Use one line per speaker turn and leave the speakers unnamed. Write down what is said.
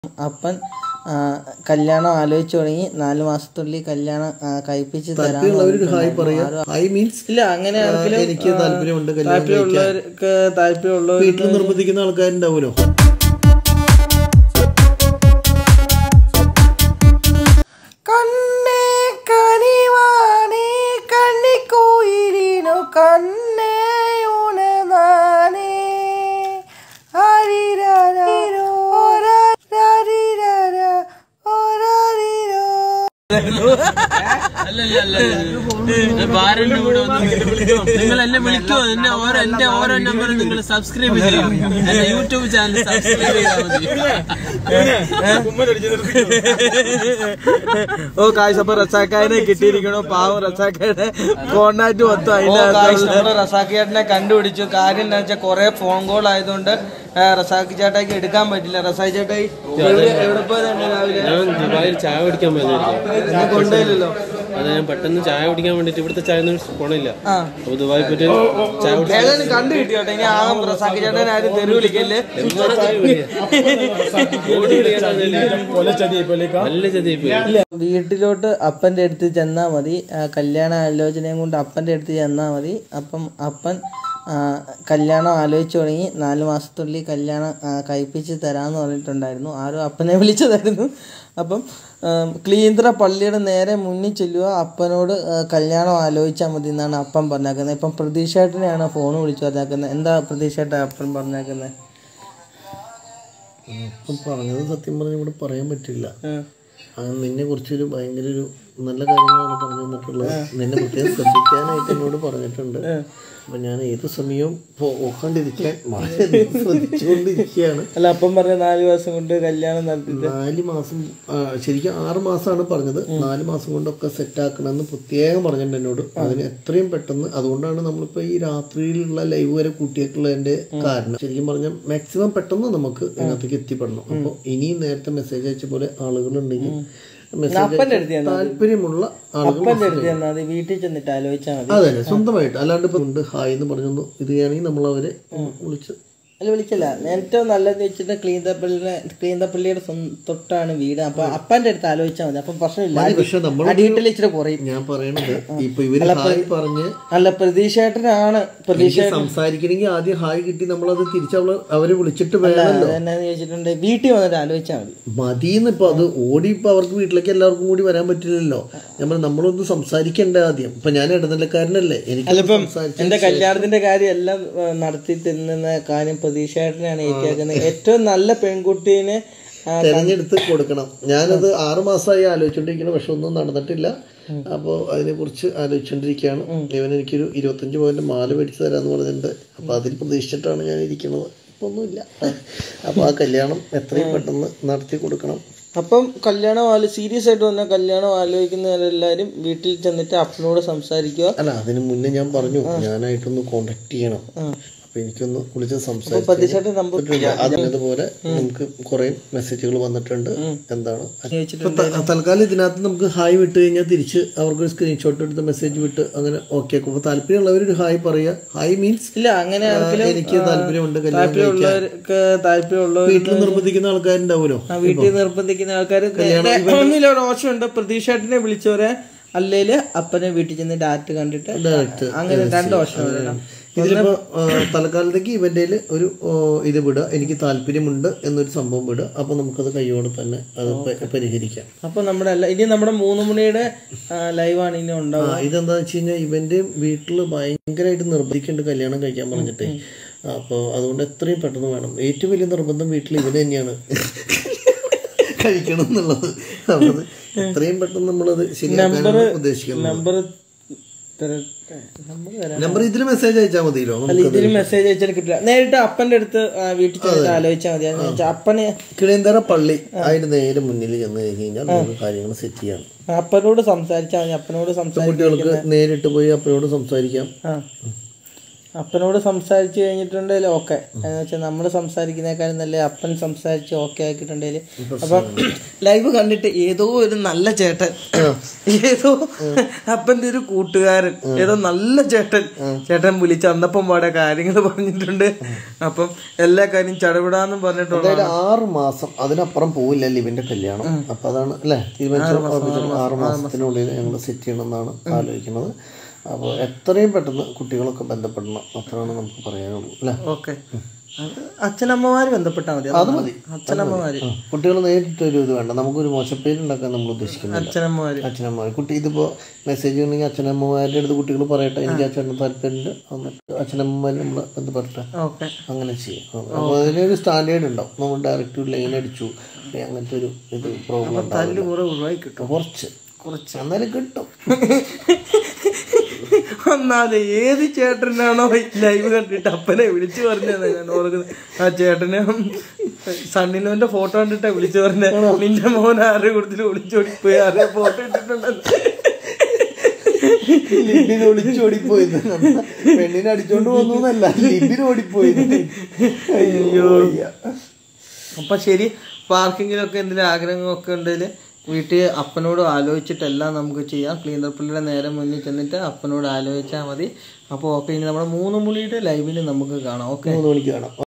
അപ്പൻ ആ, കല്യാണം ആലോചിച്ചു തുടങ്ങി നാല് മാസത്തുള്ളിൽ കല്യാണം ആ, കഴിപ്പിച്ച് തരാമെന്ന്
താല്പര്യമുള്ളവർ ഹായ്
പറഞ്ഞിട്ടുണ്ടായിരുന്നു.
പറയാ
ആരും-
ഹായ് മീൻസ്
ഇല്ല അങ്ങനെ ആർക്കെങ്കിലും,
എനിക്ക്
ആ,
താല്പര്യമുണ്ട് കല്യാണം
താല്പര്യമുള്ളവർക്ക് താല്പര്യമുള്ളവർ
വീട്ടിൽ നിർബന്ധിക്കുന്ന ആൾക്കാരുണ്ടാവുമല്ലോ
കണ്ണേ കനിവാണേ കണ്ണിക്കോയിലിനു കണ്ണേ ഉണനാനേ ഹരിരാരോ ഓരാരിരാരാ ഓരാരിരോ
നിങ്ങൾ എന്നെ വിളിക്കുമോ എന്നെ ഓരോ എന്റെ ഓരോ നമ്പറും നിങ്ങൾ സബ്സ്ക്രൈബ് ചെയ്യും എന്റെ യൂട്യൂബ് ചാനൽ സബ്സ്ക്രൈബ് ചെയ്താൽ മതി
ഓ കാശ് അപ്പൊ റസാക്കായനെ കിട്ടിയിരിക്കണു പാവം റസാക്കായുടെ കോണ്ടാക്ട് മൊത്തം അതിന്റെ റസാഖിയേട്ടനെ കണ്ടുപിടിച്ചു കാര്യം എന്താ വെച്ചാൽ കൊറേ ഫോൺ കോൾ ആയതുകൊണ്ട് ആ, റസാഖ് ചേട്ടായിക്ക് എടുക്കാൻ പറ്റില്ല റസാഖ് ചേട്ടായി എവിടെ- എവിടെ പോയതാണ് രാവിലെ
ഞാൻ ദുബായിൽ ചായ കുടിക്കാൻ പോയതായിരുന്നു
എന്നെ കൊണ്ടുപോയില്ലല്ലോ
അത് ഞാൻ പെട്ടെന്ന് ചായ കുടിക്കാൻ വേണ്ടിട്ട് ഇവിടുത്തെ ചായ ഒന്നും പോണില്ല
ആ
അപ്പൊ ദുബായിൽ പോയിട്ട് ചായ കുടിക്കാൻ
ഏതായാലും കണ്ടു കിട്ടിയോട്ടെ ഇനി ആകും റസാഖ് ചേട്ടൻ ആരും തെരുവ് വിളിക്കല്ലേ
നല്ല ചതി പോയി
വീട്ടിലോട്ട് അപ്പന്റെ അടുത്ത് ചെന്നാ മതി ആ, കല്യാണ ആലോചനയും കൊണ്ട് അപ്പന്റെ അടുത്ത് ചെന്നാ മതി അപ്പം അപ്പൻ ആ, കല്യാണം ആലോചിച്ചു തുടങ്ങി നാല് മാസത്തുള്ളിൽ കല്യാണം ആ, കഴിപ്പിച്ച് തരാമെന്ന് പറഞ്ഞിട്ടുണ്ടായിരുന്നു ആരും അപ്പനെ വിളിച്ചതായിരുന്നു അപ്പം ക്ലീന്ദ്ര പള്ളിയുടെ നേരെ മുന്നിൽ ചെല്ലുക അപ്പനോട് ആ, കല്യാണം ആലോചിച്ചാൽ മതി എന്നാണ് അപ്പൻ പറഞ്ഞേക്കുന്നത് ഇപ്പം പ്രതീക്ഷേട്ടനെയാണ് ഫോൺ വിളിച്ചു പറഞ്ഞേക്കുന്നത് എന്താ പ്രതീക്ഷേട്ട അപ്പൻ പറഞ്ഞേക്കുന്നത്
ഇപ്പം പറഞ്ഞത് സത്യം പറഞ്ഞ ഇവിടെ പറയാൻ പറ്റില്ല ആ, നിന്നെ കുറിച്ചൊരു ഭയങ്കര ഒരു നല്ല കാര്യങ്ങളാണ് പറഞ്ഞു തന്നിട്ടുള്ളത് നിന്നെ പ്രത്യേകം ശ്രദ്ധിക്കാനായിട്ട് എന്നോട് പറഞ്ഞിട്ടുണ്ട് അപ്പൊ ഞാൻ ഏത് സമയവും പോക്കാണ്ടിരിക്കാൻ വളരെ ശ്രദ്ധിച്ചുകൊണ്ടിരിക്കുകയാണ്
അല്ല അപ്പം പറഞ്ഞ നാല് ദിവസം കൊണ്ട് കല്യാണം നടത്തി
നാല് മാസം ആ, ശരിക്കും ആറ് മാസമാണ് പറഞ്ഞത് നാല് മാസം കൊണ്ടൊക്കെ സെറ്റ് ആക്കണമെന്ന് പ്രത്യേകം പറഞ്ഞിട്ടുണ്ട് എന്നോട് അതിന് എത്രയും പെട്ടെന്ന് അതുകൊണ്ടാണ് നമ്മളിപ്പോ ഈ രാത്രിയിലുള്ള ലൈവ് വരെ കൂട്ടിയിട്ടുള്ളതിന്റെ കാരണം ശരിക്കും പറഞ്ഞാൽ മാക്സിമം പെട്ടെന്ന് നമുക്ക് ഇതിനകത്തേക്ക് എത്തിപ്പെടണം അപ്പോൾ ഇനിയും നേരത്തെ മെസ്സേജ് അയച്ച പോലെ ആളുകളുണ്ടെങ്കിൽ മെസ്സേജ്
അപ്പന്റെ അടുത്ത് ചെന്നാ മതി.
താല്പര്യമുള്ള ആളുകൾ
അപ്പന്റെ അടുത്ത് ചെന്നാൽ മതി വീട്ടിൽ ചെന്നിട്ട് ആലോചിച്ചാൽ മതി
അതെ അതെ സ്വന്തമായിട്ട് അല്ലാണ്ട് ഇപ്പൊ ഉണ്ട് ഹായ് എന്ന് പറഞ്ഞൊന്ന് ഇത് ചെയ്യുകയാണെങ്കിൽ നമ്മൾ അവരെ വിളിച്ച്
അല്ല വിളിച്ചില്ല ഏറ്റവും നല്ലതെന്ന് വെച്ചിട്ട് ക്ലീന്തപ്പള്ളിയുടെ ക്ലീന്തപ്പള്ളിയുടെ സ്വന്തം തൊട്ടാണ് വീട് അപ്പൊ അപ്പന്റെ അടുത്ത് ആലോചിച്ചാൽ മതി അപ്പൊ പ്രശ്നമില്ല
പക്ഷെ നമ്മൾ
അടിയിട്ടിൽ ഇച്ചിരി കുറയും
ഞാൻ പറയണത് ഇപ്പൊ ഇവര് ഹായ് പറഞ്ഞ്
അല്ല പ്രതീക്ഷേട്ടനാണ് പ്രതീക്ഷ
എനിക്ക് സംസാരിക്കണമെങ്കിൽ ആദ്യം ഹായ് കിട്ടി നമ്മളത് തിരിച്ച് അവള് അവരെ വിളിച്ചിട്ട് വേണമല്ലോ
എന്നാന്ന് ചോദിച്ചിട്ടുണ്ട് വീട്ടിൽ വന്നിട്ട് ആലോചിച്ചാൽ മതി
മതിന്ന് ഇപ്പൊ അത് ഓടി ഇപ്പൊ അവർക്ക് വീട്ടിലേക്ക് എല്ലാവർക്കും കൂടി വരാൻ പറ്റില്ലല്ലോ നമ്മൾ നമ്മളൊന്ന് സംസാരിക്കണ്ടേ ആദ്യം ഇപ്പൊ ഞാൻ ഇടനിലക്കാരനല്ലേ എനിക്ക്
അല്ലിപ്പം
സംസാരിച്ച്
എന്റെ കല്യാണത്തിന്റെ കാര്യം എല്ലാം ആ, നടത്തി തരുന്ന കാര്യം പ്രതീക്ഷേട്ടനാണ് ഏറ്റേക്കുന്നത് ഏറ്റവും നല്ല പെൺകുട്ടീനെ ആ,
തെരഞ്ഞെടുത്ത് കൊടുക്കണം ഞാനത് ആറു മാസമായി ആലോചിച്ചോണ്ടിരിക്കണം പക്ഷെ ഒന്നും നടന്നിട്ടില്ല അപ്പോൾ അതിനെ കുറിച്ച് ആലോചിച്ചോണ്ടിരിക്കുകയാണ് ഇവൻ എനിക്കൊരു ഇരുപത്തഞ്ച് പോയിന്റ് മാല മേടിച്ചു തരാന്ന് പറഞ്ഞിട്ടുണ്ട് അപ്പൊ അതിൽ പ്രതീക്ഷിച്ചിട്ടാണ് ഞാൻ ഇരിക്കുന്നത് ഇപ്പൊ ഒന്നുമില്ല അപ്പൊ ആ കല്യാണം എത്രയും പെട്ടെന്ന് നടത്തി കൊടുക്കണം
അപ്പം കല്യാണം ആലോ സീരിയസ് ആയിട്ട് വന്ന കല്യാണം ആലോചിക്കുന്നവരെല്ലാരും വീട്ടിൽ ചെന്നിട്ട് അപ്പനോട് സംസാരിക്കുക
അല്ല അതിന് മുന്നേ ഞാൻ പറഞ്ഞു ഞാനായിട്ടൊന്ന് കോണ്ടാക്ട് ചെയ്യണം അപ്പൊ എനിക്കൊന്ന് വിളിച്ച് സംസാരിച്ചു
പ്രതീക്ഷയുടെ നമ്പർ
അതിനതുപോലെ നമുക്ക് കുറെ മെസ്സേജുകൾ വന്നിട്ടുണ്ട് എന്താണ് ഇപ്പൊ ത- തൽക്കാലം ഇതിനകത്ത് നമുക്ക് ഹായ് വിട്ട് കഴിഞ്ഞാൽ തിരിച്ച് അവർക്ക് സ്ക്രീൻഷോട്ട് എടുത്ത് മെസ്സേജ് വിട്ട് അങ്ങനെ ഓക്കെ ആക്കും അപ്പൊ താല്പര്യമുള്ളവർ ഒരു ഹായ് പറയുക ഹായ് മീൻസ്
ഇല്ല അങ്ങനെ ആർക്കെങ്കിലും
എനിക്ക് താല്പര്യമുണ്ട് കല്യാണം കഴിക്കാൻ
താല്പര്യമുള്ളവർക്ക് താല്പര്യമുള്ളവർ
വീട്ടിൽ നിർബന്ധിക്കുന്ന ആൾക്കാരുണ്ടാവുമല്ലോ
ആ വീട്ടിൽ നിർബന്ധിക്കുന്ന ആൾക്കാർ ഒന്നില്ല ഒരു ഓപ്ഷനുണ്ട് പ്രതീക്ഷേട്ടനെ വിളിച്ചവരെ അല്ലേല് അപ്പനെ വീട്ടിൽ ചെന്ന് ഡാറ്റ് കണ്ടിട്ട്
ഡയറക്റ്റ്
അങ്ങനെ രണ്ട് ഓപ്ഷൻ വരണം
ഇതിലിപ്പോ ആ, തൽക്കാലത്തേക്ക് ഇവന്റെ ഒരു ആ, ഇത് വിടുക എനിക്ക് താല്പര്യമുണ്ട് എന്നൊരു സംഭവം വിടുക അപ്പൊ നമുക്കത് കൈയോടെ തന്നെ അത് പ- പരിഹരിക്കാം
അപ്പൊ നമ്മുടെ എല്ലാ ഇനി നമ്മുടെ മൂന്ന് മണിയുടെ ലൈവാണ് ഇനി ഉണ്ടാവുക
ആ ഇതെന്താ വെച്ച് കഴിഞ്ഞാൽ ഇവന്റെ വീട്ടിൽ ഭയങ്കരമായിട്ട് നിർബന്ധിക്കുന്നുണ്ട് കല്യാണം കഴിക്കാൻ പറഞ്ഞിട്ടേ അപ്പോൾ അതുകൊണ്ട് എത്രയും പെട്ടെന്ന് വേണം ഏറ്റവും വലിയ നിർബന്ധം വീട്ടിൽ ഇവന് തന്നെയാണ് കഴിക്കണം എന്നുള്ളത് അപ്പോൾ അത് എത്രയും പെട്ടെന്ന് നമ്മളത് ശരിയാക്കാനാണ് ഉദ്ദേശിക്കുന്നത്
നമ്പർ നമ്പർ തരാം
നമ്പർ ഇതിൽ മെസ്സേജ് അയച്ചാൽ മതിയല്ലോ
അല്ല ഇതിൽ മെസ്സേജ് അയച്ചാൽ കിട്ടില്ല നേരിട്ട് അപ്പന്റെ അടുത്ത് ആ, വീട്ടിൽ ചെന്നിട്ട് ആലോചിച്ചാൽ മതി അതെന്ന് വെച്ചാൽ അപ്പന്
കിളിയന്തറ പള്ളി അതിന് നേരെ മുന്നിൽ ചെന്ന് കഴിഞ്ഞ് കഴിഞ്ഞാൽ നമുക്ക് കാര്യങ്ങൾ സെറ്റ് ചെയ്യാം
അപ്പനോട് സംസാരിച്ചാൽ മതി അപ്പനോട് സംസാരിക്കും
കുട്ടികൾക്ക് നേരിട്ട് പോയി അപ്പനോട് സംസാരിക്കാം
ആ അപ്പനോട് സംസാരിച്ച് കഴിഞ്ഞിട്ടുണ്ടെങ്കിൽ ഓക്കെ എന്ന് വെച്ചാൽ നമ്മൾ സംസാരിക്കുന്നേക്കാളും നല്ല അപ്പൻ സംസാരിച്ച് ഓക്കെ ആക്കിയിട്ടുണ്ടെങ്കിൽ അപ്പം ലൈവ് കണ്ടിട്ട് ഏതോ ഒരു നല്ല ചേട്ടൻ ഏതോ അപ്പൻ്റെ ഒരു കൂട്ടുകാരൻ ഏതോ നല്ല ചേട്ടൻ ചേട്ടൻ വിളിച്ച് അന്നപ്പം പാടെ കാര്യങ്ങൾ പറഞ്ഞിട്ടുണ്ട് അപ്പം എല്ലാ കാര്യം ചടവിടാന്നും പറഞ്ഞിട്ടുണ്ട്
എന്തായാലും ആറ് മാസം അതിനപ്പുറം പോവില്ല ലിവിന്റെ കല്യാണം അപ്പൊ അതാണ് അല്ലേ തീരുമാനിച്ചു ആറ് മാസത്തിനുള്ളിൽ ഞങ്ങൾ സെറ്റ് ചെയ്യണമെന്നാണ് ആലോചിക്കുന്നത് അപ്പോൾ എത്രയും പെട്ടെന്ന് കുട്ടികളൊക്കെ ബന്ധപ്പെടണം അത്രയാണ് നമുക്ക് പറയാനുള്ളൂ അല്ലേ
ഓക്കെ അച്ഛനമ്മമാര് ബന്ധപ്പെട്ടാൽ മതി
അത് മതി
അച്ഛനമ്മമാര്
കുട്ടികൾ നേരിട്ട് ഒരു ഇത് വേണ്ട നമുക്കൊരു മോശപ്പേരുണ്ടാക്കാൻ നമ്മൾ ഉദ്ദേശിക്കുന്നില്ല
അച്ഛനമ്മമാര്
അച്ഛനമ്മമാർ കുട്ടി ഇതിപ്പോൾ മെസ്സേജ് ഉണ്ടെങ്കിൽ അച്ഛനമ്മമാരുടെ അടുത്ത് കുട്ടികൾ പറയട്ടെ എനിക്ക് അച്ഛനും താല്പര്യമുണ്ട് എന്നിട്ട് അച്ഛനമ്മമാർ നമ്മൾ ബന്ധപ്പെടട്ടെ
ഓക്കെ
അങ്ങനെ ചെയ്യും അപ്പോൾ അതിനൊരു സ്റ്റാൻഡേർഡ് ഉണ്ടാവും നമ്മൾ ഡയറക്റ്റ് ലൈൻ അടിച്ചു അല്ലെങ്കിൽ അങ്ങനത്തെ ഒരു ഇത് പ്രോബ്ലം
തല്ല് കുറെ ഒഴിവായി കിട്ടും
കുറച്ച് കുറച്ച് എന്നാലും കിട്ടും
ഒന്നാമത് ഏത് ചേട്ടനാണോ ലൈവ് കണ്ടിട്ട് അപ്പനെ വിളിച്ചു പറഞ്ഞത് ഞാൻ ഓർക്കുന്നത് ആ ചേട്ടനെ സണ്ണിനോന്റെ ഫോട്ടോ കണ്ടിട്ടാ വിളിച്ചു പറഞ്ഞ നിന്റെ മോൻ ആരുടെ കൂടുതൽ വിളിച്ചോടി പോയി ആരുടെ ഫോട്ടോ ഇട്ടിട്ടുണ്ടെന്ന്
ലിബിന് ഒളിച്ചോടിപ്പോയി പെണ്ണിനെ അടിച്ചോണ്ട് പോകുന്നല്ല ലിബിന് ഓടിപ്പോയി അയ്യോ
അപ്പൊ ശരി പാർക്കിങ്ങിലൊക്കെ എന്തെങ്കിലും ആഗ്രഹങ്ങളൊക്കെ ഉണ്ടെങ്കിൽ വീട്ടിൽ അപ്പനോട് ആലോചിച്ചിട്ടെല്ലാം നമുക്ക് ചെയ്യാം ക്ലീനർ പുള്ളിയുടെ നേരെ മുന്നിൽ ചെന്നിട്ട് അപ്പനോട് ആലോചിച്ചാൽ മതി അപ്പോൾ ഓക്കെ ഇനി നമ്മുടെ മൂന്ന് മുളിയുടെ ലൈവിൽ നമുക്ക് കാണാം ഓക്കെ
മൂന്ന് മണിക്ക് കാണാം